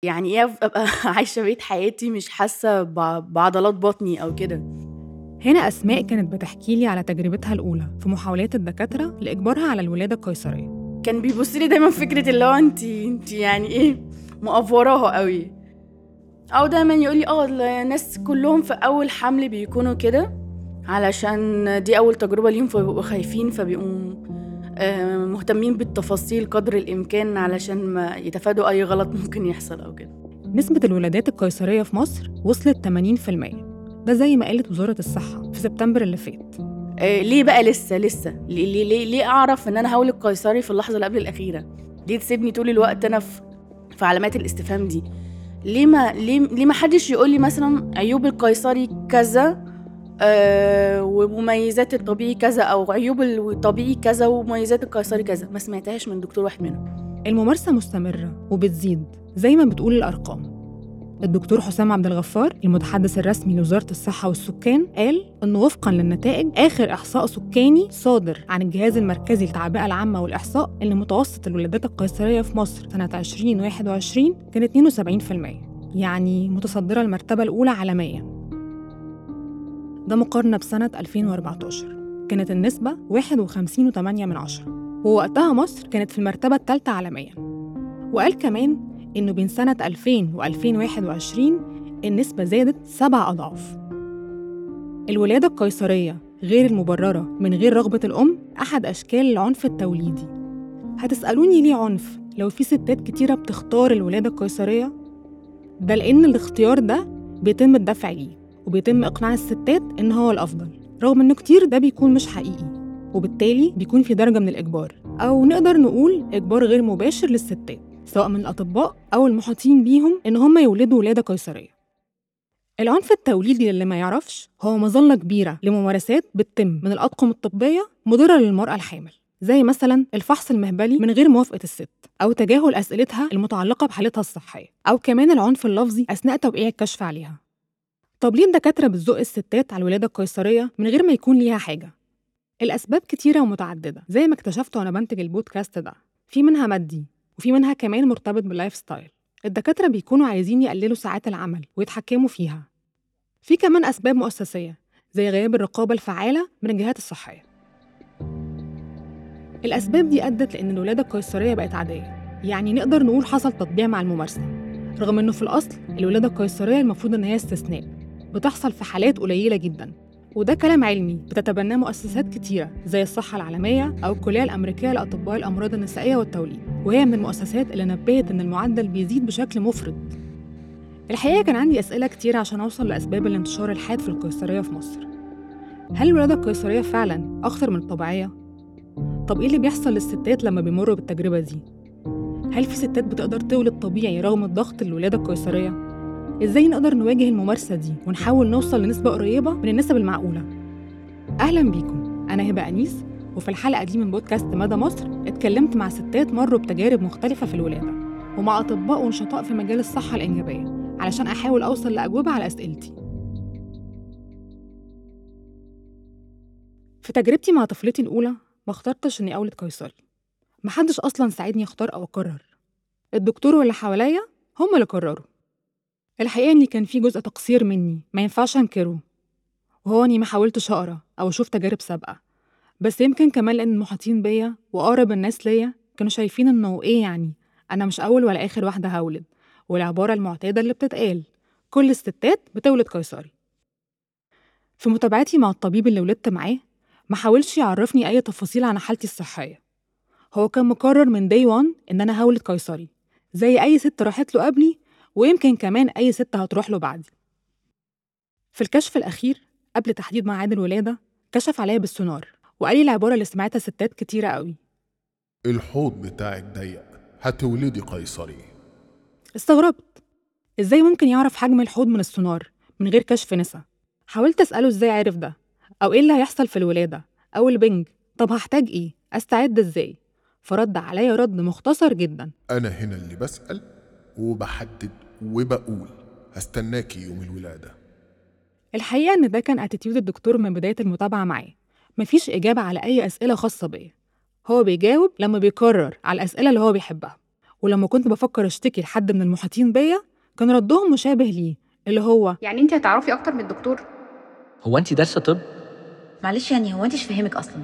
يعني ايه ابقى عايشه بقيت حياتي مش حاسه بع- بعضلات بطني او كده هنا أسماء كانت بتحكي لي على تجربتها الأولى في محاولات الدكاترة لإجبارها على الولادة القيصرية كان بيبص لي دايما فكره اللي هو انت انت يعني ايه مقفوراها قوي او دايما يقول لي اه الناس كلهم في اول حمل بيكونوا كده علشان دي اول تجربه ليهم فبيبقوا خايفين فبيبقوا آه، مهتمين بالتفاصيل قدر الامكان علشان ما يتفادوا اي غلط ممكن يحصل او كده نسبة الولادات القيصرية في مصر وصلت 80% ده زي ما قالت وزارة الصحة في سبتمبر اللي فات آه، ليه بقى لسه لسه ليه ليه ليه, ليه اعرف ان انا هولد قيصري في اللحظه اللي قبل الاخيره ليه تسيبني طول الوقت انا في في علامات الاستفهام دي ليه ما ليه ليه ما حدش يقول لي مثلا عيوب القيصري كذا آه ومميزات الطبيعي كذا او عيوب الطبيعي كذا ومميزات القيصري كذا ما سمعتهاش من دكتور واحد منهم الممارسة مستمرة وبتزيد زي ما بتقول الأرقام الدكتور حسام عبد الغفار المتحدث الرسمي لوزارة الصحة والسكان قال إن وفقا للنتائج آخر إحصاء سكاني صادر عن الجهاز المركزي للتعبئة العامة والإحصاء إن متوسط الولادات القيصرية في مصر سنة 2021 كان 72% يعني متصدرة المرتبة الأولى عالمياً ده مقارنة بسنة 2014 كانت النسبة 51.8 من عشرة ووقتها مصر كانت في المرتبة الثالثة عالمياً وقال كمان إنه بين سنة 2000 و 2021 النسبة زادت سبع أضعاف الولادة القيصرية غير المبررة من غير رغبة الأم أحد أشكال العنف التوليدي هتسألوني ليه عنف لو في ستات كتيرة بتختار الولادة القيصرية؟ ده لأن الاختيار ده بيتم الدفع ليه وبيتم إقناع الستات إن هو الأفضل رغم إنه كتير ده بيكون مش حقيقي وبالتالي بيكون في درجة من الإجبار أو نقدر نقول إجبار غير مباشر للستات سواء من الأطباء أو المحاطين بيهم إن هم يولدوا ولادة قيصرية العنف التوليدي اللي ما يعرفش هو مظلة كبيرة لممارسات بتتم من الأطقم الطبية مضرة للمرأة الحامل زي مثلا الفحص المهبلي من غير موافقة الست أو تجاهل أسئلتها المتعلقة بحالتها الصحية أو كمان العنف اللفظي أثناء توقيع الكشف عليها طب ليه الدكاترة بتزق الستات على الولادة القيصرية من غير ما يكون ليها حاجة؟ الأسباب كتيرة ومتعددة زي ما اكتشفت وأنا بنتج البودكاست ده في منها مادي وفي منها كمان مرتبط باللايف ستايل الدكاترة بيكونوا عايزين يقللوا ساعات العمل ويتحكموا فيها في كمان أسباب مؤسسية زي غياب الرقابة الفعالة من الجهات الصحية الأسباب دي أدت لأن الولادة القيصرية بقت عادية يعني نقدر نقول حصل تطبيع مع الممارسة رغم إنه في الأصل الولادة القيصرية المفروض إن هي استثناء بتحصل في حالات قليلة جدا وده كلام علمي بتتبناه مؤسسات كتيرة زي الصحة العالمية أو الكلية الأمريكية لأطباء الأمراض النسائية والتوليد وهي من المؤسسات اللي نبهت إن المعدل بيزيد بشكل مفرط الحقيقة كان عندي أسئلة كتير عشان أوصل لأسباب الانتشار الحاد في القيصرية في مصر هل الولادة القيصرية فعلا أخطر من الطبيعية؟ طب إيه اللي بيحصل للستات لما بيمروا بالتجربة دي؟ هل في ستات بتقدر تولد طبيعي رغم الضغط الولادة القيصرية؟ إزاي نقدر نواجه الممارسة دي ونحاول نوصل لنسبة قريبة من النسب المعقولة؟ أهلا بيكم أنا هبة أنيس وفي الحلقة دي من بودكاست مدى مصر اتكلمت مع ستات مروا بتجارب مختلفة في الولادة ومع أطباء ونشطاء في مجال الصحة الإنجابية علشان أحاول أوصل لأجوبة على أسئلتي في تجربتي مع طفلتي الأولى ما اخترتش إني أولد قيصري محدش أصلا ساعدني أختار أو أقرر الدكتور واللي حواليا هم اللي قرروا الحقيقة إن كان في جزء تقصير مني ما ينفعش أنكره وهو إني ما حاولتش أقرأ أو أشوف تجارب سابقة بس يمكن كمان لأن المحاطين بيا وأقرب الناس ليا كانوا شايفين إنه إيه يعني أنا مش أول ولا آخر واحدة هولد والعبارة المعتادة اللي بتتقال كل الستات بتولد قيصري في متابعتي مع الطبيب اللي ولدت معاه ما حاولش يعرفني أي تفاصيل عن حالتي الصحية هو كان مقرر من داي وان إن أنا هولد قيصري زي أي ست راحت له قبلي ويمكن كمان أي ست هتروح له بعدي في الكشف الأخير قبل تحديد ميعاد الولادة كشف عليا بالسونار وقال لي العبارة اللي سمعتها ستات كتيرة قوي الحوض بتاعك ضيق هتولدي قيصري استغربت ازاي ممكن يعرف حجم الحوض من السونار من غير كشف نسا حاولت اساله ازاي عرف ده او ايه اللي هيحصل في الولاده او البنج طب هحتاج ايه استعد ازاي فرد عليا رد مختصر جدا أنا هنا اللي بسأل وبحدد وبقول هستناكي يوم الولادة الحقيقه ان ده كان اتيتيود الدكتور من بدايه المتابعه معاه مفيش اجابه على اي اسئله خاصه بيا هو بيجاوب لما بيقرر على الاسئله اللي هو بيحبها ولما كنت بفكر اشتكي لحد من المحيطين بيا كان ردهم مشابه ليه اللي هو يعني انت هتعرفي اكتر من الدكتور هو انت دارسه طب معلش يعني هو انت مش فاهمك اصلا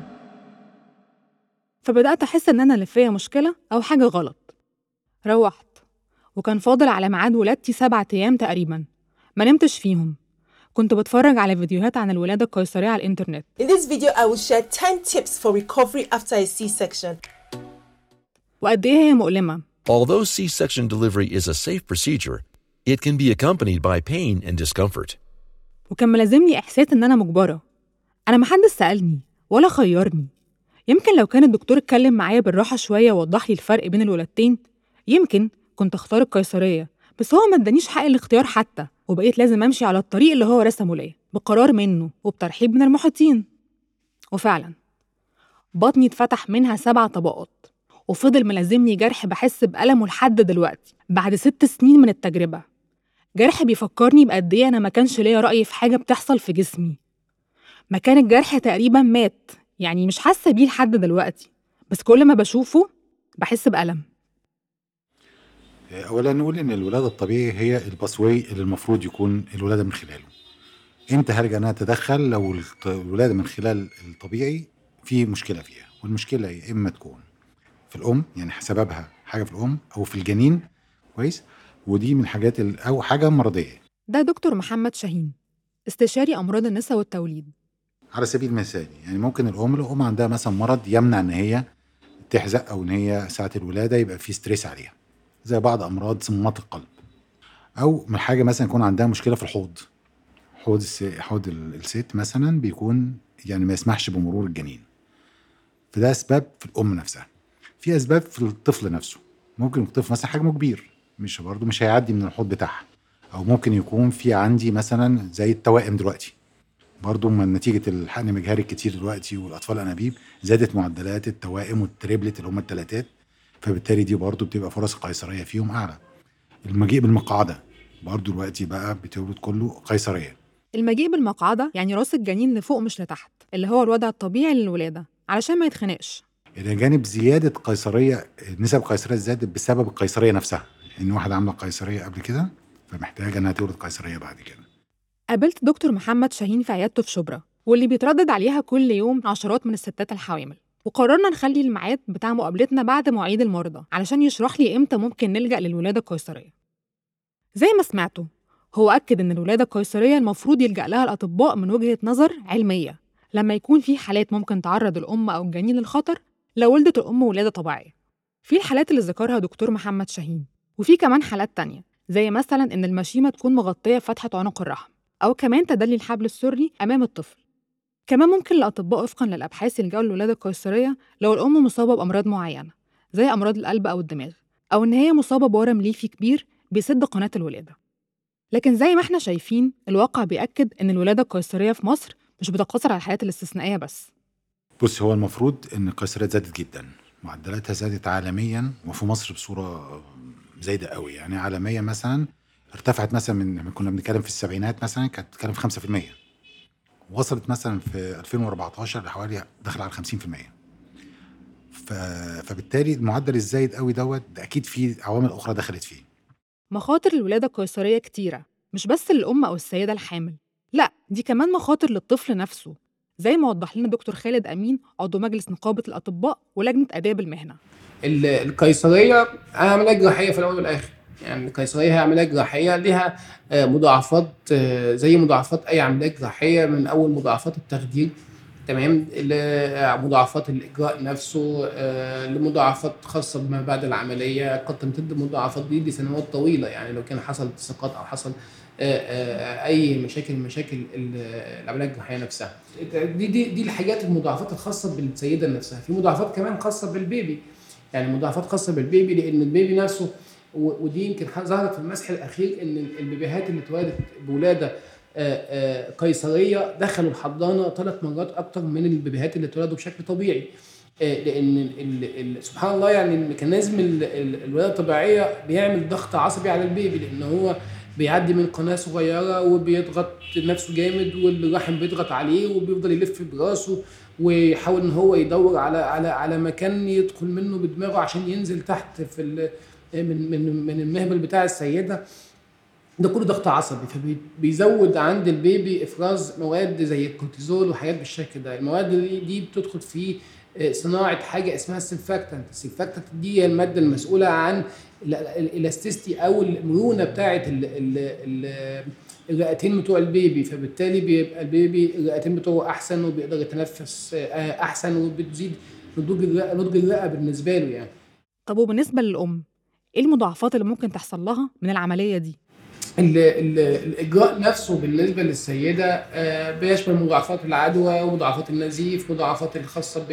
فبدأت أحس إن أنا اللي فيا مشكلة أو حاجة غلط روحت وكان فاضل على ميعاد ولادتي سبعة أيام تقريبا ما نمتش فيهم كنت بتفرج على فيديوهات عن الولادة القيصرية على الإنترنت In this video, I will share 10 tips for recovery after a C-section. وقد إيه هي مؤلمة Although C section delivery is a safe procedure, it can be accompanied by pain and discomfort. وكان ملازمني إحساس إن أنا مجبرة أنا محدش سألني ولا خيرني يمكن لو كان الدكتور اتكلم معايا بالراحة شوية ووضح لي الفرق بين الولادتين يمكن كنت أختار القيصرية بس هو ما ادانيش حق الاختيار حتى وبقيت لازم أمشي على الطريق اللي هو رسمه ليا بقرار منه وبترحيب من المحيطين وفعلا بطني اتفتح منها سبع طبقات وفضل ملازمني جرح بحس بألمه لحد دلوقتي بعد ست سنين من التجربة جرح بيفكرني بقد إيه أنا ما كانش ليا رأي في حاجة بتحصل في جسمي مكان الجرح تقريبا مات يعني مش حاسة بيه لحد دلوقتي بس كل ما بشوفه بحس بألم اولا نقول ان الولاده الطبيعي هي الباسواي اللي المفروض يكون الولاده من خلاله امتى هرجع ان انا اتدخل لو الت- الولاده من خلال الطبيعي في مشكله فيها والمشكله يا اما تكون في الام يعني سببها حاجه في الام او في الجنين كويس ودي من الحاجات ال- او حاجه مرضيه ده دكتور محمد شاهين استشاري أمراض النساء والتوليد على سبيل المثال يعني ممكن الام لو الام عندها مثلا مرض يمنع ان هي تحزق او ان هي ساعه الولاده يبقى في ستريس عليها زي بعض امراض صمامات القلب او من حاجه مثلا يكون عندها مشكله في الحوض حوض الس... حوض ال- الست مثلا بيكون يعني ما يسمحش بمرور الجنين فده اسباب في الام نفسها في اسباب في الطفل نفسه ممكن الطفل مثلا حجمه كبير مش برضه مش هيعدي من الحوض بتاعها او ممكن يكون في عندي مثلا زي التوائم دلوقتي برضه من نتيجه الحقن المجهري الكتير دلوقتي والاطفال الانابيب زادت معدلات التوائم والتريبلت اللي هم التلاتات فبالتالي دي برضه بتبقى فرص القيصريه فيهم اعلى المجيء بالمقعده برضه دلوقتي بقى بتولد كله قيصريه المجيء بالمقعدة يعني راس الجنين لفوق مش لتحت اللي هو الوضع الطبيعي للولادة علشان ما يتخنقش الى جانب زياده قيصريه نسب القيصريه زادت بسبب القيصريه نفسها ان واحده عامله قيصريه قبل كده فمحتاجه انها تولد قيصريه بعد كده قابلت دكتور محمد شاهين في عيادته في شبرا واللي بيتردد عليها كل يوم عشرات من الستات الحوامل وقررنا نخلي الميعاد بتاع مقابلتنا بعد مواعيد المرضى علشان يشرح لي امتى ممكن نلجأ للولادة القيصرية زي ما سمعتوا هو أكد إن الولادة القيصرية المفروض يلجأ لها الأطباء من وجهة نظر علمية لما يكون في حالات ممكن تعرض الأم أو الجنين للخطر لو ولدت الأم ولادة طبيعية في الحالات اللي ذكرها دكتور محمد شاهين وفي كمان حالات تانية زي مثلا إن المشيمة تكون مغطية فتحة عنق الرحم أو كمان تدلي الحبل السري أمام الطفل كمان ممكن الأطباء وفقا للأبحاث يلجأوا للولادة القيصرية لو الأم مصابة بأمراض معينة زي أمراض القلب أو الدماغ أو إن هي مصابة بورم ليفي كبير بيسد قناة الولادة لكن زي ما احنا شايفين الواقع بيأكد إن الولادة القيصرية في مصر مش بتقتصر على الحالات الاستثنائية بس بص هو المفروض ان القيصريات زادت جدا معدلاتها زادت عالميا وفي مصر بصوره زايده قوي يعني عالميا مثلا ارتفعت مثلا من من كنا بنتكلم في السبعينات مثلا كانت بتتكلم في 5% وصلت مثلا في 2014 لحوالي داخل على 50% ف... فبالتالي المعدل الزايد قوي دوت ده اكيد في عوامل اخرى دخلت فيه مخاطر الولادة القيصرية كتيرة مش بس للأم أو السيدة الحامل لا دي كمان مخاطر للطفل نفسه زي ما وضح لنا دكتور خالد أمين عضو مجلس نقابة الأطباء ولجنة آداب المهنة ال- القيصريه عمليه جراحيه في الاول والاخر يعني القيصريه هي عمليه جراحيه لها آه، مضاعفات آه، زي مضاعفات اي عمليه جراحيه من اول مضاعفات التخدير تمام لمضاعفات الاجراء نفسه آه، لمضاعفات خاصه بما بعد العمليه قد تمتد المضاعفات دي لسنوات طويله يعني لو كان حصل التصاقات او حصل آه، آه، اي مشاكل من مشاكل ال- العمليه الجراحيه نفسها دي دي دي الحاجات المضاعفات الخاصه بالسيده نفسها في مضاعفات كمان خاصه بالبيبي يعني مضاعفات خاصه بالبيبي لان البيبي نفسه و- ودي يمكن ح- ظهرت في المسح الاخير ان البيبيهات اللي اتولدت بولاده آه، آه، قيصريه دخلوا الحضانه ثلاث مرات اكتر من البيبيهات اللي اتولدوا بشكل طبيعي آه، لان ال- ال- ال- سبحان الله يعني الميكانيزم ال- ال- الولاده الطبيعيه بيعمل ضغط عصبي على البيبي لان هو بيعدي من قناه صغيره وبيضغط نفسه جامد والرحم بيضغط عليه وبيفضل يلف براسه ويحاول ان هو يدور على على على مكان يدخل منه بدماغه عشان ينزل تحت في ال من من من المهبل بتاع السيده ده كله ضغط عصبي فبيزود عند البيبي افراز مواد زي الكورتيزول وحاجات بالشكل ده المواد دي, دي بتدخل في آه، صناعه حاجه اسمها السلفاكتنت السلفاكتنت دي هي الماده المسؤوله عن ال- ال- الالاستيستي او المرونه بتاعه ال- ال- ال- الرئتين بتوع البيبي فبالتالي بيبقى البيبي الرئتين بتوعه احسن وبيقدر يتنفس آه، احسن وبتزيد نضوج الرئه نضج الرئه بالنسبه له يعني طب وبالنسبة للأم إيه المضاعفات اللي ممكن تحصل لها من العملية دي؟ ال- ال- الاجراء نفسه بالنسبه للسيده آه، بيشمل مضاعفات العدوى ومضاعفات النزيف ومضاعفات الخاصه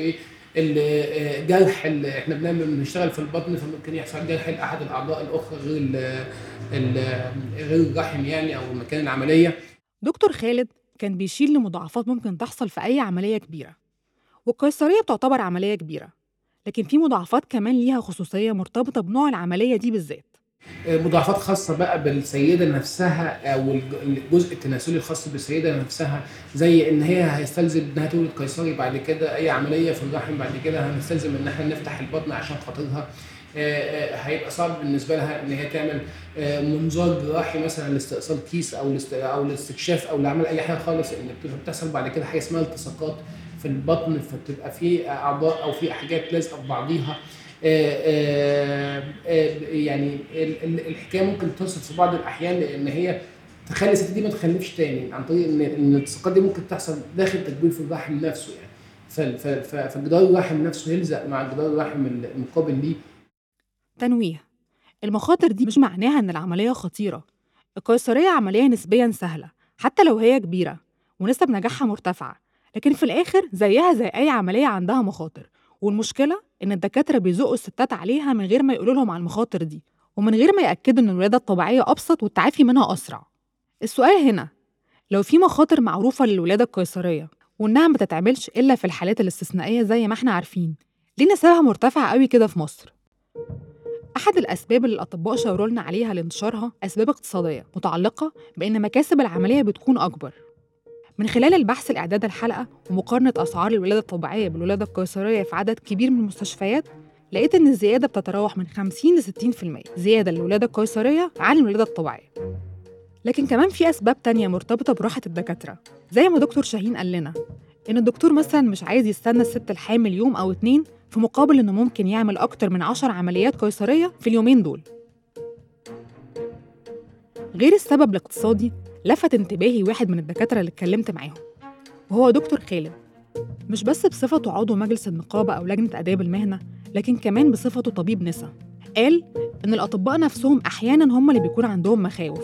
بالجرح اللي احنا بنعمل بنشتغل في البطن فممكن يحصل جرح لاحد الاعضاء الاخرى غير ال- ال- غير الرحم يعني او مكان العمليه دكتور خالد كان بيشير لمضاعفات ممكن تحصل في أي عملية كبيرة والقيصرية بتعتبر عملية كبيرة لكن في مضاعفات كمان ليها خصوصية مرتبطة بنوع العملية دي بالذات مضاعفات خاصة بقى بالسيدة نفسها أو الج- الجزء التناسلي الخاص بالسيدة نفسها زي إن هي هيستلزم إنها تولد قيصري بعد كده أي عملية في الرحم بعد كده هنستلزم إن إحنا نفتح البطن عشان خاطرها آه، آه، هيبقى صعب بالنسبة لها إن هي تعمل آه، منظار جراحي مثلا لاستئصال كيس أو لاست- أو لاستكشاف أو لعمل أي حاجة خالص إن بتبقى بتحصل بعد كده حاجة اسمها التصاقات في البطن فبتبقى في أعضاء أو في حاجات لازقة في بعضيها آه، آه، آه، يعني ال- ال- الحكايه ممكن توصل في بعض الاحيان لان هي تخلي الست دي ما تخلفش تاني عن طريق ان ان الالتصاقات دي ممكن تحصل داخل تكبير في الرحم نفسه يعني ف- ف- ف- فجدار الرحم نفسه يلزق مع جدار الرحم المقابل ليه تنويه المخاطر دي مش معناها إن العملية خطيرة القيصرية عملية نسبيا سهلة حتى لو هي كبيرة ونسب نجاحها مرتفعة لكن في الآخر زيها زي أي عملية عندها مخاطر والمشكلة إن الدكاترة بيزقوا الستات عليها من غير ما يقولوا لهم على المخاطر دي ومن غير ما يأكدوا إن الولادة الطبيعية أبسط والتعافي منها أسرع السؤال هنا لو في مخاطر معروفة للولادة القيصرية وإنها ما تتعملش إلا في الحالات الاستثنائية زي ما إحنا عارفين ليه نسبها مرتفعة قوي كده في مصر؟ أحد الأسباب اللي الأطباء شاوروا لنا عليها لانتشارها أسباب اقتصادية متعلقة بإن مكاسب العملية بتكون أكبر. من خلال البحث لإعداد الحلقة ومقارنة أسعار الولادة الطبيعية بالولادة القيصرية في عدد كبير من المستشفيات لقيت إن الزيادة بتتراوح من 50 ل 60% زيادة للولادة القيصرية عن الولادة الطبيعية. لكن كمان في أسباب تانية مرتبطة براحة الدكاترة زي ما دكتور شاهين قال لنا إن الدكتور مثلا مش عايز يستنى الست الحامل يوم أو اتنين في مقابل إنه ممكن يعمل أكتر من عشر عمليات قيصرية في اليومين دول غير السبب الاقتصادي لفت انتباهي واحد من الدكاترة اللي اتكلمت معاهم وهو دكتور خالد مش بس بصفته عضو مجلس النقابة أو لجنة آداب المهنة لكن كمان بصفته طبيب نسا قال إن الأطباء نفسهم أحياناً هم اللي بيكون عندهم مخاوف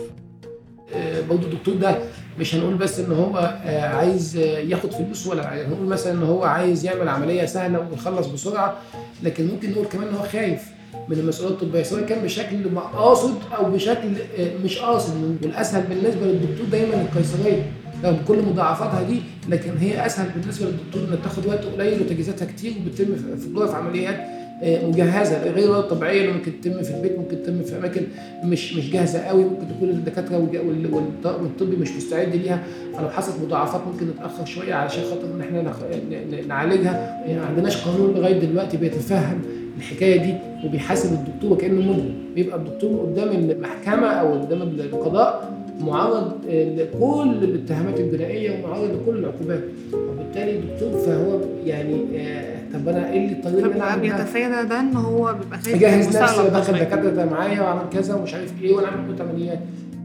آه، برضه الدكتور ده مش هنقول بس ان هو آه، عايز آه، ياخد فلوس ولا هنقول مثلا ان هو عايز يعمل عمليه سهله ويخلص بسرعه لكن ممكن نقول كمان ان هو خايف من المسؤوليه الطبيه سواء كان بشكل قاصد او بشكل آه، مش قاصد والاسهل بالنسبه للدكتور دايما القيصريه رغم كل مضاعفاتها دي لكن هي اسهل بالنسبه للدكتور انها تاخد وقت قليل وتجهيزاتها كتير وبتتم في- في غرف عمليات آه، مجهزه غير الولاده الطبيعيه اللي ممكن تتم في البيت ممكن تتم في اماكن مش مش جاهزه قوي ممكن تكون الدكاتره والج- وال- والط- والطب مش مستعد ليها فلو حصلت مضاعفات ممكن نتاخر شويه علشان خاطر ان احنا نخ- ن- ن- نعالجها يعني ما عندناش قانون لغايه دلوقتي بيتفهم الحكايه دي وبيحاسب الدكتور وكانه مجرم بيبقى الدكتور قدام المحكمه او قدام القضاء معرض آه، لكل الاتهامات الجنائيه ومعرض لكل العقوبات وبالتالي الدكتور فهو يعني آه، طب انا ايه اللي طريقي ان انا فبقى أعمل ده؟ بيتفادى ده إن هو بيبقى خايف اجهز يبص على نفسي وادخل الطبيعي. دكاتره ده معايا واعمل كذا ومش عارف ايه وانا اعمل كل عمليات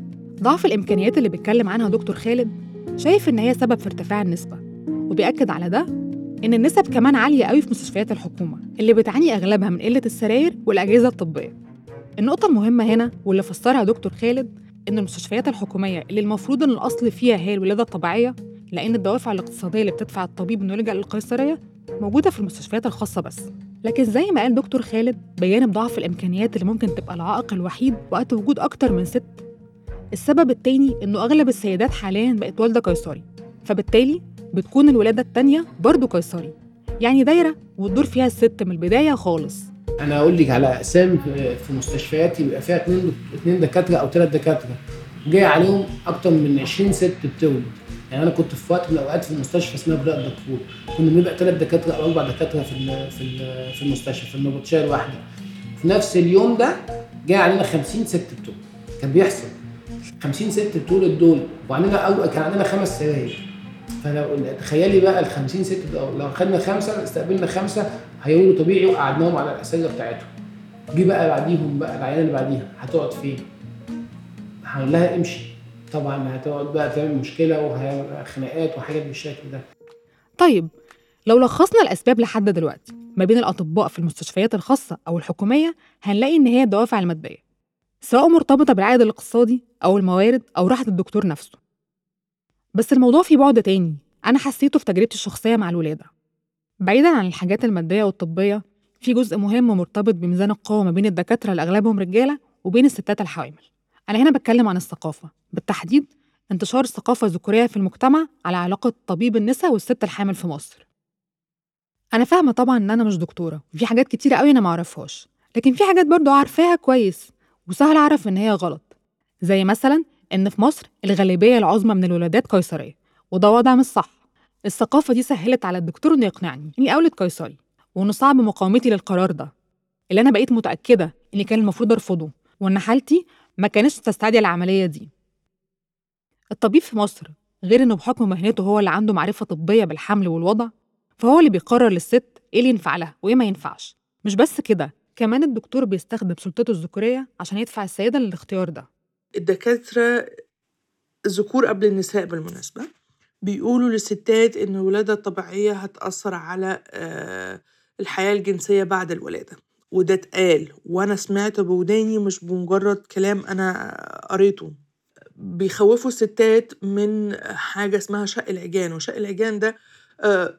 ضعف الإمكانيات اللي بيتكلم عنها دكتور خالد شايف إن هي سبب في ارتفاع النسبة وبيأكد على ده إن النسب كمان عالية قوي في مستشفيات الحكومة اللي بتعاني أغلبها من قلة السراير والأجهزة الطبية النقطة المهمة هنا واللي فسرها دكتور خالد إن المستشفيات الحكومية اللي المفروض إن الأصل فيها هي الولادة الطبيعية لأن الدوافع الاقتصادية اللي بتدفع الطبيب إنه يلجأ للقيصرية موجودة في المستشفيات الخاصة بس لكن زي ما قال دكتور خالد بجانب ضعف الإمكانيات اللي ممكن تبقى العائق الوحيد وقت وجود أكتر من ست السبب التاني إنه أغلب السيدات حاليا بقت والدة قيصري فبالتالي بتكون الولادة التانية برضه قيصري يعني دايرة وتدور فيها الست من البداية خالص انا اقول لك على اقسام في- في مستشفيات يبقى فيها اثنين اثنين دكاتره او ثلاث دكاتره جاي عليهم اكتر من 20 ست بتولد يعني انا كنت في وقت من الاوقات في مستشفى اسمها بلاء الدكتور كنا بنبقى ثلاث دكاتره او اربع دكاتره في ال- في ال- في المستشفى في النبطشيه الواحده في نفس اليوم ده جاي علينا 50 ست بتولد كان بيحصل 50 ست بتولد دول وعندنا أو كان عندنا خمس سراير فلو تخيلي بقى ال 50 ست دول لو خدنا خمسه استقبلنا خمسه هيولوا طبيعي وقعدناهم على الاسره بتاعتهم جه بقى بعديهم بقى العيال اللي بعديها هتقعد فين؟ هقول لها امشي طبعا هتقعد بقى تعمل مشكله وهيبقى خناقات وحاجات بالشكل ده طيب لو لخصنا الأسباب لحد دلوقتي ما بين الأطباء في المستشفيات الخاصة أو الحكومية هنلاقي إن هي الدوافع المادية سواء مرتبطة بالعائد الاقتصادي أو الموارد أو راحة الدكتور نفسه بس الموضوع فيه بعد تاني أنا حسيته في تجربتي الشخصية مع الولادة بعيدا عن الحاجات المادية والطبية في جزء مهم مرتبط بميزان القوة ما بين الدكاترة اللي أغلبهم رجالة وبين الستات الحوامل أنا هنا بتكلم عن الثقافة بالتحديد انتشار الثقافة الذكورية في المجتمع على علاقة طبيب النساء والست الحامل في مصر أنا فاهمة طبعا إن أنا مش دكتورة وفي حاجات كتيرة قوي أنا معرفهاش لكن في حاجات برضو عارفاها كويس وسهل أعرف إن هي غلط زي مثلا إن في مصر الغالبية العظمى من الولادات قيصرية وده وضع مش صح الثقافة دي سهلت على الدكتور إنه يقنعني إني أولد قيصري وإنه صعب مقاومتي للقرار ده اللي أنا بقيت متأكدة إني كان المفروض أرفضه وإن حالتي ما كانتش تستدعي العملية دي الطبيب في مصر غير إنه بحكم مهنته هو اللي عنده معرفة طبية بالحمل والوضع فهو اللي بيقرر للست إيه اللي ينفع لها وإيه ما ينفعش مش بس كده كمان الدكتور بيستخدم سلطته الذكورية عشان يدفع السيدة للاختيار ده الدكاترة الذكور قبل النساء بالمناسبة بيقولوا للستات إن الولادة الطبيعية هتأثر على آه، الحياة الجنسية بعد الولادة وده اتقال وأنا سمعته بوداني مش بمجرد كلام أنا قريته بيخوفوا الستات من حاجة اسمها شق العجان وشق العجان ده آه،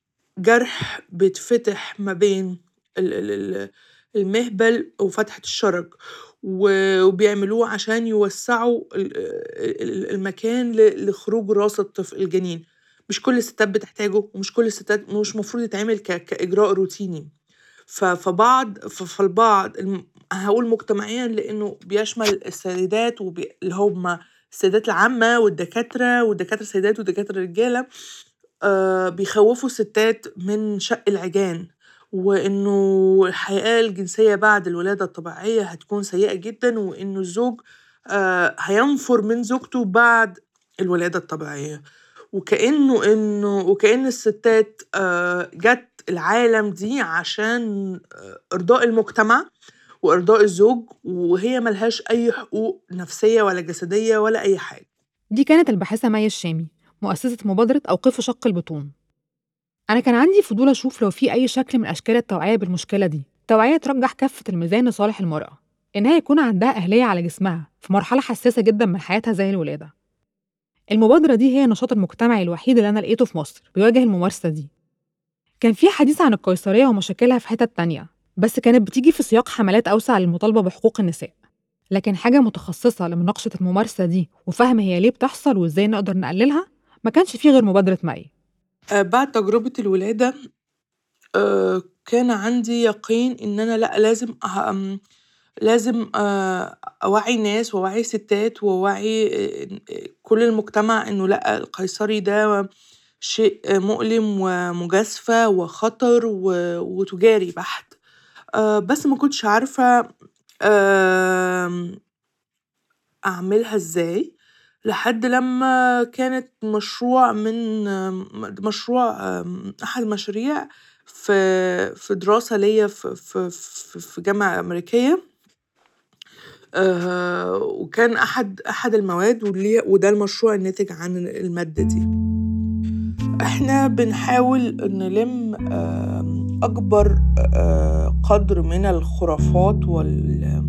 جرح بيتفتح ما بين ال- ال- ال- المهبل وفتحة الشرج و- وبيعملوه عشان يوسعوا ال- ال- المكان ل- لخروج راس الطفل الجنين مش كل الستات بتحتاجه ومش كل الستات مش مفروض يتعمل ك- كإجراء روتيني ف- فبعض ف- فالبعض الم- هقول مجتمعيا لأنه بيشمل السيدات وبي... اللي هم السيدات العامة والدكاترة والدكاترة السيدات والدكاترة الرجالة آه بيخوفوا الستات من شق العجان وإنه الحياة الجنسية بعد الولادة الطبيعية هتكون سيئة جدا وإنه الزوج آه هينفر من زوجته بعد الولادة الطبيعية وكأنه إنه وكأن الستات آه جت العالم دي عشان آه إرضاء المجتمع وإرضاء الزوج وهي ملهاش أي حقوق نفسية ولا جسدية ولا أي حاجة دي كانت الباحثة مي الشامي مؤسسة مبادرة أوقفوا شق البطون أنا كان عندي فضول أشوف لو في أي شكل من أشكال التوعية بالمشكلة دي توعية ترجح كافة الميزان لصالح المرأة إنها يكون عندها أهلية على جسمها في مرحلة حساسة جدا من حياتها زي الولادة المبادرة دي هي النشاط المجتمعي الوحيد اللي أنا لقيته في مصر بيواجه الممارسة دي كان في حديث عن القيصرية ومشاكلها في حتت تانية بس كانت بتيجي في سياق حملات أوسع للمطالبة بحقوق النساء لكن حاجة متخصصة لمناقشة الممارسة دي وفهم هي ليه بتحصل وإزاي نقدر نقللها ما كانش فيه غير مبادرة مي آه، بعد تجربة الولادة آه، كان عندي يقين إن أنا لأ لازم أه- أم- لازم آه، أوعي ناس وأوعي ستات وأوعي آه، آه، كل المجتمع إنه لأ القيصري ده شيء مؤلم ومجازفة وخطر و- وتجاري بحت آه، بس ما كنتش عارفة آم، أعملها إزاي لحد لما كانت مشروع من مشروع آم، أحد المشاريع في في دراسة ليا في في في في جامعة أمريكية آه، وكان أحد أحد المواد واللي وده المشروع الناتج عن المادة دي احنا بنحاول نلم آم، أكبر آه، قدر من الخرافات وال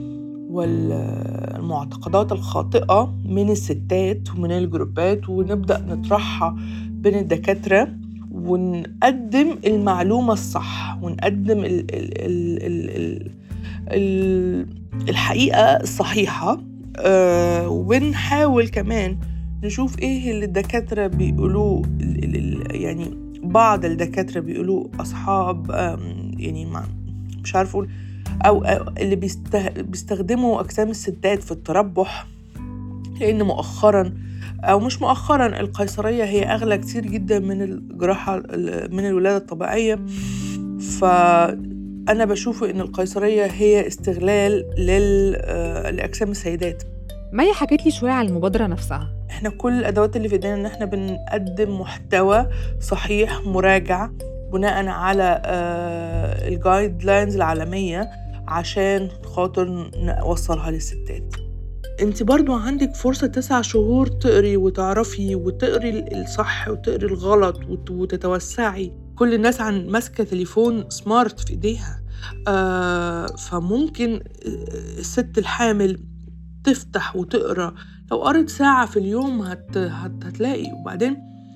والمعتقدات الخاطئة من الستات ومن الجروبات ونبدأ نطرحها بين الدكاترة ونقدم المعلومة الصح ونقدم ال ال ال ال ال ال الحقيقة الصحيحة آه، وبنحاول كمان نشوف ايه اللي الدكاترة بيقولوه ال- ال- ال- يعني بعض الدكاترة بيقولوه أصحاب آم، يعني ما مش عارفة أقول أو أو اللي بيسته- بيستخدموا أجسام الستات في التربح لأن مؤخرا أو مش مؤخرا القيصرية هي أغلى كتير جدا من الجراحة ال- من الولادة الطبيعية ف أنا بشوفه إن القيصرية هي استغلال لل... آه، لأجسام السيدات مي حكت لي شوية عن المبادرة نفسها احنا كل الادوات اللي في ايدينا ان احنا بنقدم محتوى صحيح مراجع بناء على الجايد لاينز العالميه عشان خاطر نوصلها للستات انت برضو عندك فرصة تسع شهور تقري وتعرفي وتقري الصح وتقري الغلط وت- وتتوسعي كل الناس عن ماسكة تليفون سمارت في ايديها آه فممكن آه، الست الحامل تفتح وتقرا لو قريت ساعة في اليوم هت... هت... هتلاقي وبعدين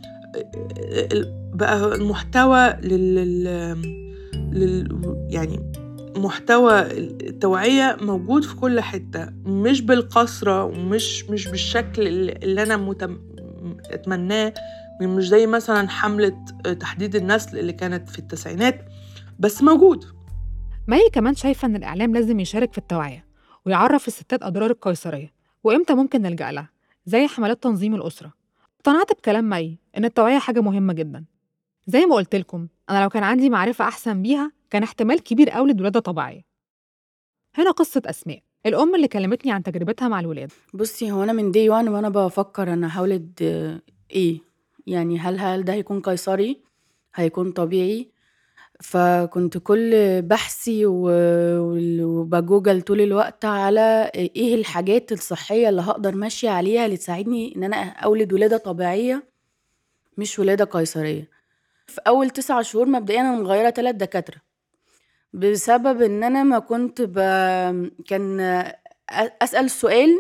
ال- بقى المحتوى لل... لل... لل... يعني محتوى التوعية موجود في كل حتة مش بالقسرة ومش مش بالشكل اللي اللي أنا متم... أتمناه مش زي مثلا حملة تحديد النسل اللي كانت في التسعينات بس موجود مي كمان شايفة إن الإعلام لازم يشارك في التوعية ويعرف الستات أضرار القيصرية وإمتى ممكن نلجأ لها زي حملات تنظيم الأسرة اقتنعت بكلام مي إن التوعية حاجة مهمة جدا زي ما قلت لكم أنا لو كان عندي معرفة أحسن بيها كان احتمال كبير أولد ولادة طبيعية هنا قصة أسماء الأم اللي كلمتني عن تجربتها مع الولاد بصي هو انا من دي وان وانا بفكر انا هولد آه، ايه يعني هل هل ده هيكون قيصري هيكون طبيعي فكنت كل بحثي و- وال- وبجوجل طول الوقت على ايه الحاجات الصحية اللي هقدر ماشية عليها اللي تساعدني ان انا اولد ولادة طبيعية مش ولادة قيصرية في اول تسع شهور مبدئيا انا مغيرة تلات دكاترة بسبب ان انا ما كنت ب... كان أ- اسال سؤال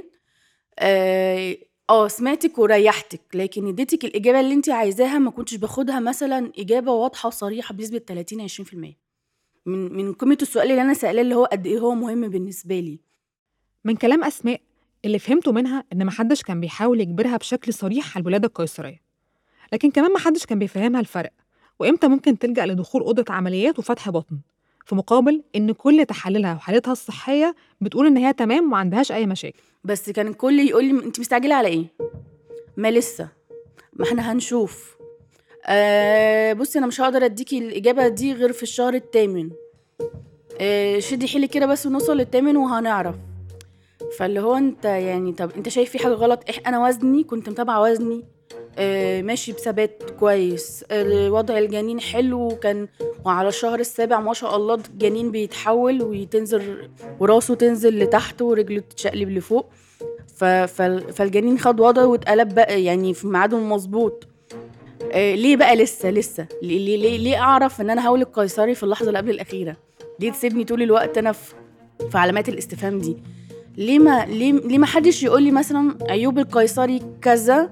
اه آه، سمعتك وريحتك لكن اديتك الاجابه اللي انت عايزاها ما كنتش باخدها مثلا اجابه واضحه وصريحه بنسبه 30 20% من من قيمه السؤال اللي انا سالاه اللي هو قد ايه هو مهم بالنسبه لي من كلام أسماء اللي فهمته منها إن محدش كان بيحاول يجبرها بشكل صريح على الولادة القيصرية لكن كمان محدش كان بيفهمها الفرق وإمتى ممكن تلجأ لدخول أوضة عمليات وفتح بطن في مقابل إن كل تحاليلها وحالتها الصحية بتقول إن هي تمام وما عندهاش أي مشاكل بس كان الكل يقول لي انت مستعجله على ايه ما لسه ما احنا هنشوف آه بصي انا مش هقدر اديكي الاجابه دي غير في الشهر الثامن آه شدي حيلك كده بس ونوصل للثامن وهنعرف فاللي هو انت يعني طب انت شايف في حاجه غلط إح انا وزني كنت متابعه وزني آه ماشي بثبات كويس آه وضع الجنين حلو وكان وعلى الشهر السابع ما شاء الله الجنين بيتحول وتنزل وراسه تنزل لتحت ورجله تتشقلب لفوق ف... فال- فالجنين خد وضعه واتقلب بقى يعني في ميعاده المظبوط آه ليه بقى لسه لسه ليه ليه ليه, ليه اعرف ان انا هولد قيصري في اللحظه اللي قبل الاخيره ليه تسيبني طول الوقت انا في في علامات الاستفهام دي ليه ما ليه ليه ما حدش يقول لي مثلا عيوب القيصري كذا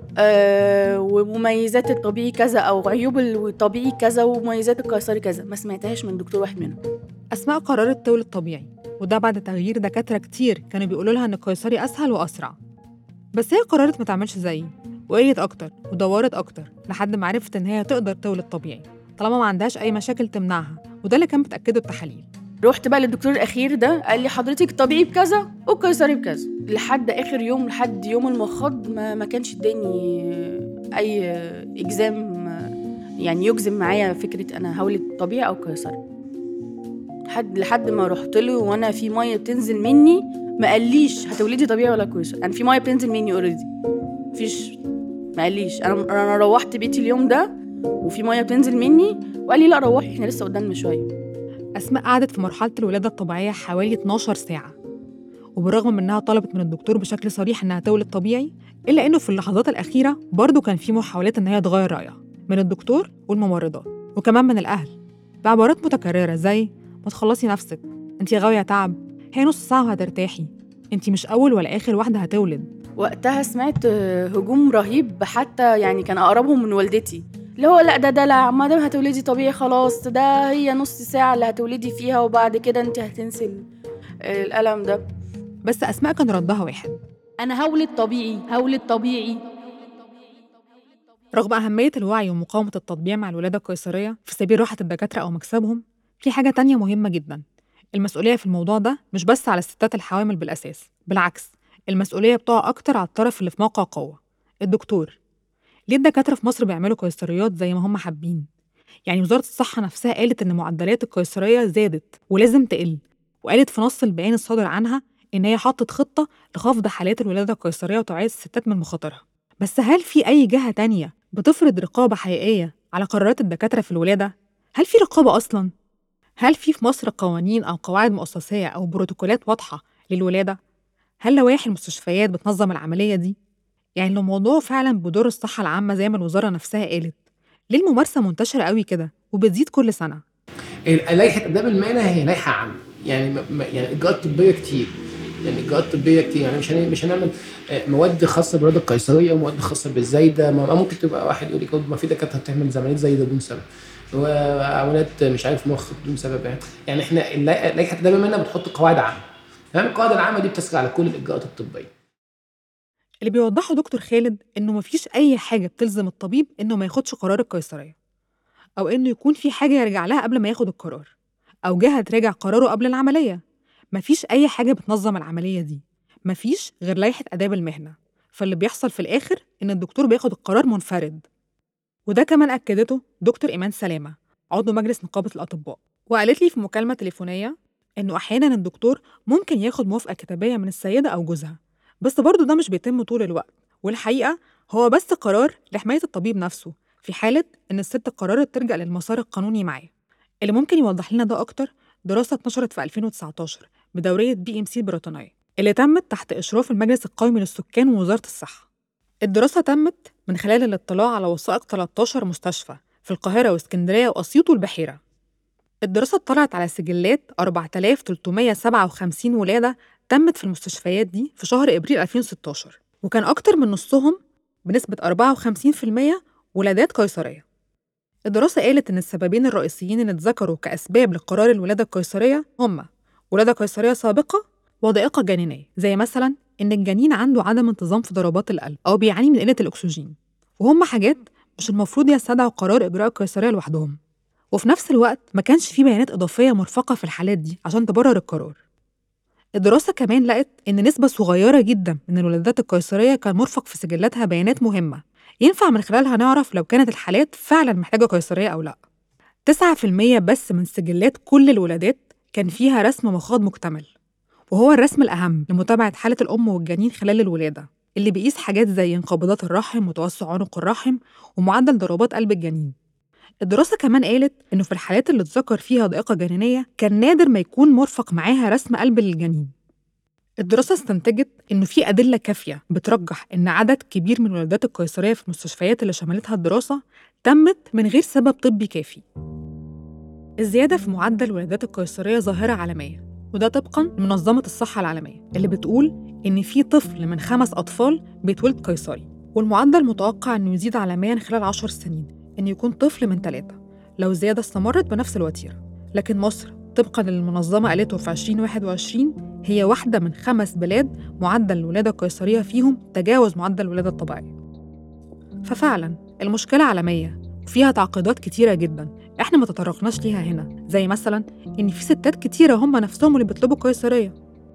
آه ومميزات الطبيعي كذا او عيوب الطبيعي كذا ومميزات القيصري كذا ما سمعتهاش من دكتور واحد منهم أسماء قررت تولد طبيعي وده بعد تغيير دكاترة كتير كانوا بيقولوا لها إن القيصري أسهل وأسرع بس هي قررت ما تعملش زيي وقريت أكتر ودورت أكتر لحد ما عرفت إن هي تقدر تولد طبيعي طالما ما عندهاش أي مشاكل تمنعها وده اللي كان بتأكده التحاليل رحت بقى للدكتور الاخير ده قال لي حضرتك طبيعي بكذا والقيصري بكذا لحد اخر يوم لحد يوم المخاض ما, ما كانش اداني اي اجزام يعني يجزم معايا فكره انا هولد طبيعي او قيصري لحد لحد ما رحت له وانا في ميه بتنزل مني ما قاليش هتولدي طبيعي ولا قيصري انا في ميه بتنزل مني اوريدي مفيش ما قاليش انا انا روحت بيتي اليوم ده وفي ميه بتنزل مني وقال لي لا روحي احنا لسه قدامنا شويه أسماء قعدت في مرحلة الولادة الطبيعية حوالي 12 ساعة وبالرغم من إنها طلبت من الدكتور بشكل صريح إنها تولد طبيعي إلا إنه في اللحظات الأخيرة برضه كان في محاولات إن هي تغير رأيها من الدكتور والممرضات وكمان من الأهل بعبارات متكررة زي ما تخلصي نفسك أنت غاوية تعب هي نص ساعة وهترتاحي أنت مش أول ولا آخر واحدة هتولد وقتها سمعت آه، هجوم رهيب حتى يعني كان اقربهم من والدتي اللي هو لا ده دلع ما دام هتولدي طبيعي خلاص ده هي نص ساعة اللي هتولدي فيها وبعد كده انت هتنسي ال- الألم ده بس أسماء كان ردها واحد أنا هولد طبيعي هولد طبيعي رغم أهمية الوعي ومقاومة التطبيع مع الولادة القيصرية في سبيل راحة الدكاترة أو مكسبهم في حاجة تانية مهمة جدا المسؤولية في الموضوع ده مش بس على الستات الحوامل بالأساس بالعكس المسؤولية بتقع أكتر على الطرف اللي في موقع قوة الدكتور ليه الدكاترة في مصر بيعملوا قيصريات زي ما هم حابين؟ يعني وزارة الصحة نفسها قالت إن معدلات القيصرية زادت ولازم تقل وقالت في نص البيان الصادر عنها إن هي حطت خطة لخفض حالات الولادة القيصرية وتوعية الستات من مخاطرها بس هل في أي جهة تانية بتفرض رقابة حقيقية على قرارات الدكاترة في الولادة؟ هل في رقابة أصلاً؟ هل في في مصر قوانين أو قواعد مؤسسية أو بروتوكولات واضحة للولادة؟ هل لوائح المستشفيات بتنظم العملية دي؟ يعني لو الموضوع فعلا بضر الصحة العامة زي ما الوزارة نفسها قالت ليه الممارسة منتشرة قوي كده وبتزيد كل سنة؟ لائحه اداب المهنه هي لائحه عامه يعني م- م- يعني اجراءات طبيه كتير يعني اجراءات طبيه كتير يعني مش هن- مش هنعمل آه، مواد خاصه بالولاده القيصريه ومواد خاصه بالزايده ما ما ممكن تبقى واحد يقول لك ما في دكاتره بتعمل زمالات زايده بدون سبب وعمليات مش عارف مخ بدون سبب يعني يعني احنا اللائحه لائحة اداب المهنه بتحط قواعد عامه تمام القواعد العامه دي بتسري على كل الاجراءات الطبيه اللي بيوضحه دكتور خالد إنه مفيش أي حاجة بتلزم الطبيب إنه ما ياخدش قرار القيصرية أو إنه يكون في حاجة يرجع لها قبل ما ياخد القرار أو جهة تراجع قراره قبل العملية مفيش أي حاجة بتنظم العملية دي مفيش غير لائحة آداب المهنة فاللي بيحصل في الآخر إن الدكتور بياخد القرار منفرد وده كمان أكدته دكتور إيمان سلامة عضو مجلس نقابة الأطباء وقالت لي في مكالمة تليفونية إنه أحيانا الدكتور ممكن ياخد موافقة كتابية من السيدة أو جوزها بس برضه ده مش بيتم طول الوقت والحقيقة هو بس قرار لحماية الطبيب نفسه في حالة إن الست قررت ترجع للمسار القانوني معاه اللي ممكن يوضح لنا ده أكتر دراسة اتنشرت في 2019 بدورية بي إم سي البريطانية اللي تمت تحت إشراف المجلس القومي للسكان ووزارة الصحة الدراسة تمت من خلال الاطلاع على وثائق 13 مستشفى في القاهرة واسكندرية وأسيوط والبحيرة الدراسة اطلعت على سجلات 4357 ولادة تمت في المستشفيات دي في شهر إبريل 2016 وكان أكتر من نصهم بنسبة 54% ولادات قيصرية الدراسة قالت إن السببين الرئيسيين اللي اتذكروا كأسباب لقرار الولادة القيصرية هما ولادة قيصرية سابقة وضائقة جنينية زي مثلا إن الجنين عنده عدم انتظام في ضربات القلب أو بيعاني من قلة الأكسجين وهم حاجات مش المفروض يستدعوا قرار إجراء القيصرية لوحدهم وفي نفس الوقت ما كانش في بيانات إضافية مرفقة في الحالات دي عشان تبرر القرار الدراسة كمان لقت إن نسبة صغيرة جدا من الولادات القيصرية كان مرفق في سجلاتها بيانات مهمة ينفع من خلالها نعرف لو كانت الحالات فعلا محتاجة قيصرية أو لأ 9% بس من سجلات كل الولادات كان فيها رسم مخاض مكتمل وهو الرسم الأهم لمتابعة حالة الأم والجنين خلال الولادة اللي بيقيس حاجات زي انقباضات الرحم وتوسع عنق الرحم ومعدل ضربات قلب الجنين الدراسة كمان قالت إنه في الحالات اللي اتذكر فيها ضائقة جنينية كان نادر ما يكون مرفق معاها رسم قلب للجنين الدراسة استنتجت إنه في أدلة كافية بترجح إن عدد كبير من الولادات القيصرية في المستشفيات اللي شملتها الدراسة تمت من غير سبب طبي كافي الزيادة في معدل الولادات القيصرية ظاهرة عالمية وده طبقا لمنظمة الصحة العالمية اللي بتقول إن في طفل من خمس أطفال بيتولد قيصري والمعدل متوقع إنه يزيد عالميا خلال عشر سنين إن يكون طفل من ثلاثة لو الزيادة استمرت بنفس الوتيرة لكن مصر طبقا للمنظمة قالته في 2021 هي واحدة من خمس بلاد معدل الولادة القيصرية فيهم تجاوز معدل الولادة الطبيعية ففعلا المشكلة عالمية وفيها تعقيدات كتيرة جدا احنا ما تطرقناش ليها هنا زي مثلا ان في ستات كتيرة هم نفسهم اللي بيطلبوا قيصرية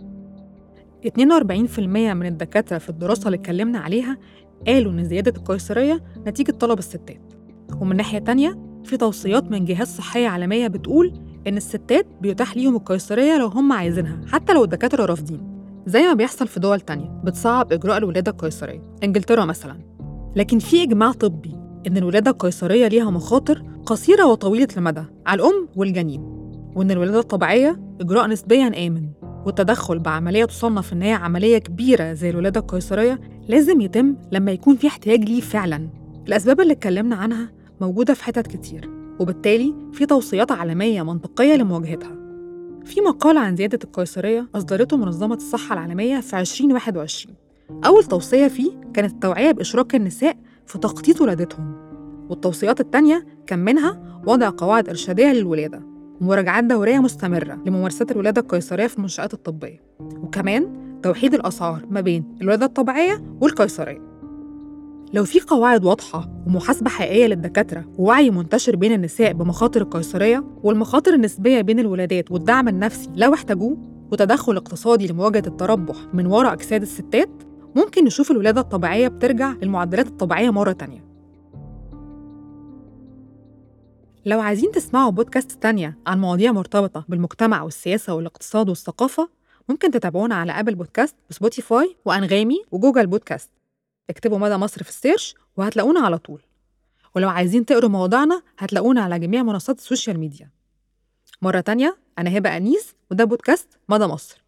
42% من الدكاترة في الدراسة اللي اتكلمنا عليها قالوا إن زيادة القيصرية نتيجة طلب الستات ومن ناحية تانية في توصيات من جهات صحية عالمية بتقول إن الستات بيتاح ليهم القيصرية لو هم عايزينها حتى لو الدكاترة رافضين زي ما بيحصل في دول تانية بتصعب إجراء الولادة القيصرية إنجلترا مثلا لكن في إجماع طبي إن الولادة القيصرية ليها مخاطر قصيرة وطويلة المدى على الأم والجنين وإن الولادة الطبيعية إجراء نسبياً آمن والتدخل بعملية تصنف إن هي عملية كبيرة زي الولادة القيصرية لازم يتم لما يكون في احتياج ليه فعلاً الأسباب اللي اتكلمنا عنها موجودة في حتت كتير وبالتالي في توصيات عالمية منطقية لمواجهتها في مقال عن زيادة القيصرية أصدرته منظمة الصحة العالمية في 2021 أول توصية فيه كانت التوعية بإشراك النساء في تخطيط ولادتهم والتوصيات التانية كان منها وضع قواعد إرشادية للولادة ومراجعات دورية مستمرة لممارسات الولادة القيصرية في المنشآت الطبية وكمان توحيد الأسعار ما بين الولادة الطبيعية والقيصرية لو في قواعد واضحة ومحاسبة حقيقية للدكاترة ووعي منتشر بين النساء بمخاطر القيصرية والمخاطر النسبية بين الولادات والدعم النفسي لو احتاجوه وتدخل اقتصادي لمواجهة التربح من وراء أجساد الستات ممكن نشوف الولادة الطبيعية بترجع للمعدلات الطبيعية مرة تانية لو عايزين تسمعوا بودكاست تانية عن مواضيع مرتبطة بالمجتمع والسياسة والاقتصاد والثقافة ممكن تتابعونا على أبل بودكاست وسبوتيفاي وأنغامي وجوجل بودكاست اكتبوا مدى مصر في السيرش وهتلاقونا على طول ولو عايزين تقروا مواضيعنا هتلاقونا على جميع منصات السوشيال ميديا مرة تانية أنا هبة أنيس وده بودكاست مدى مصر